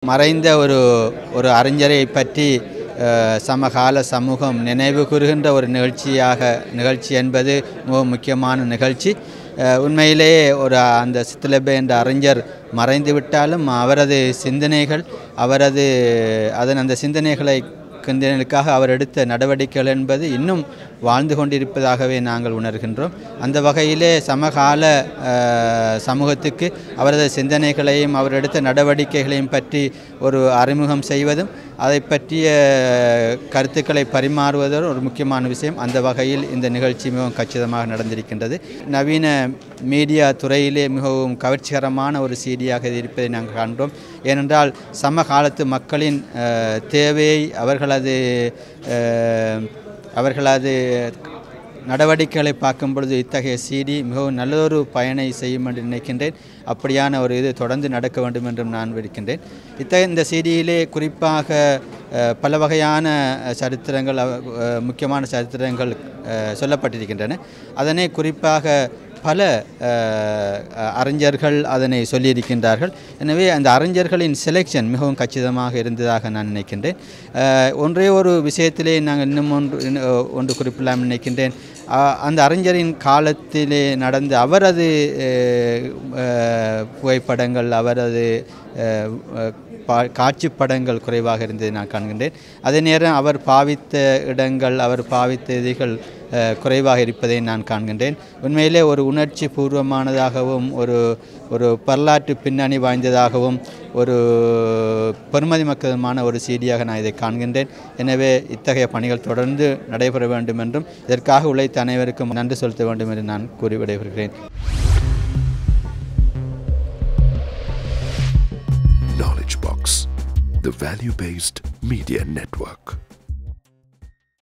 மறைந்த ஒரு ஒரு அறிஞரை பற்றி அஹ், சமகால சமூகம் நினைவு கூறுகின்ற ஒரு நிகழ்ச்சியாக நிகழ்ச்சி என்பது மிகவும் முக்கியமான நிகழ்ச்சி அஹ், உண்மையிலேயே ஒரு அந்த சித்திலபே என்ற அறிஞர் மறைந்து விட்டாலும் அவரது சிந்தனைகள் அவரது அதன் அந்த சிந்தனைகளை சிந்தனைகளுக்காக அவர் எடுத்த நடவடிக்கைகள் என்பது இன்னும் வாழ்ந்து கொண்டிருப்பதாகவே நாங்கள் உணர்கின்றோம் அந்த வகையிலே சமகால அஹ், சமூகத்துக்கு அவரது சிந்தனைகளையும் அவர் எடுத்த நடவடிக்கைகளையும் பற்றி ஒரு அறிமுகம் செய்வதும் அதை பற்றிய கருத்துக்களை பரிமாறுவதும் ஒரு முக்கியமான விஷயம் அந்த வகையில் இந்த நிகழ்ச்சி மிகவும் கச்சிதமாக நடந்திருக்கின்றது நவீன மீடியா துறையிலே மிகவும் கவர்ச்சிகரமான ஒரு சீடியாக இது இருப்பதை நாங்கள் காண்கிறோம் ஏனென்றால் சமகாலத்து மக்களின் அஹ், தேவையை அவர்களது அஹ், அவர்களது நடவடிக்கைகளை பார்க்கும் பொழுது இத்தகைய சிடி மிகவும் நல்லதொரு பயனை செய்யும் என்று நினைக்கின்றேன் அப்படியான ஒரு இது தொடர்ந்து நடக்க வேண்டும் என்றும் நான் விருக்கின்றேன் இத்தகைய இந்த சிடியிலே குறிப்பாக அஹ், பல வகையான அஹ், சரித்திரங்கள் அவ- அஹ், முக்கியமான சரித்திரங்கள் அஹ், சொல்லப்பட்டிருக்கின்றன அதனை குறிப்பாக பல அஹ், அறிஞர்கள் அதனை சொல்லியிருக்கின்றார்கள் எனவே அந்த அறிஞர்களின் செலெக்ஷன் மிகவும் கச்சிதமாக இருந்ததாக நான் நினைக்கின்றேன் அஹ், ஒன்றே ஒரு விஷயத்திலே நாங்கள் இன்னும் ஒன்று இன்னும் ஒன்று குறிப்பிடலாம் நினைக்கின்றேன் அஹ், அந்த அறிஞரின் காலத்திலே நடந்த அவரது அஹ், அஹ், புகைப்படங்கள் அவரது அஹ், அஹ், பா- காட்சிப் படங்கள் குறைவாக இருந்ததை நான் காண்கின்றேன் அதே நேரம் அவர் பாவித்த இடங்கள் அவர் பாவித்த இதுகள் அஹ், குறைவாக இருப்பதை நான் காண்கின்றேன் உண்மையிலே ஒரு உணர்ச்சி பூர்வமானதாகவும் ஒரு ஒரு வரலாற்று பின்னணி வாய்ந்ததாகவும் ஒரு பெருமதி மக்களமான ஒரு சீடியாக நான் இதை காண்கின்றேன் எனவே இத்தகைய பணிகள் தொடர்ந்து நடைபெற வேண்டும் என்றும் இதற்காக உழைத்த அனைவருக்கும் நன்றி செலுத்த வேண்டும் என்று நான் கூறி விடைபெறுகிறேன் Knowledge Box, the value based media network.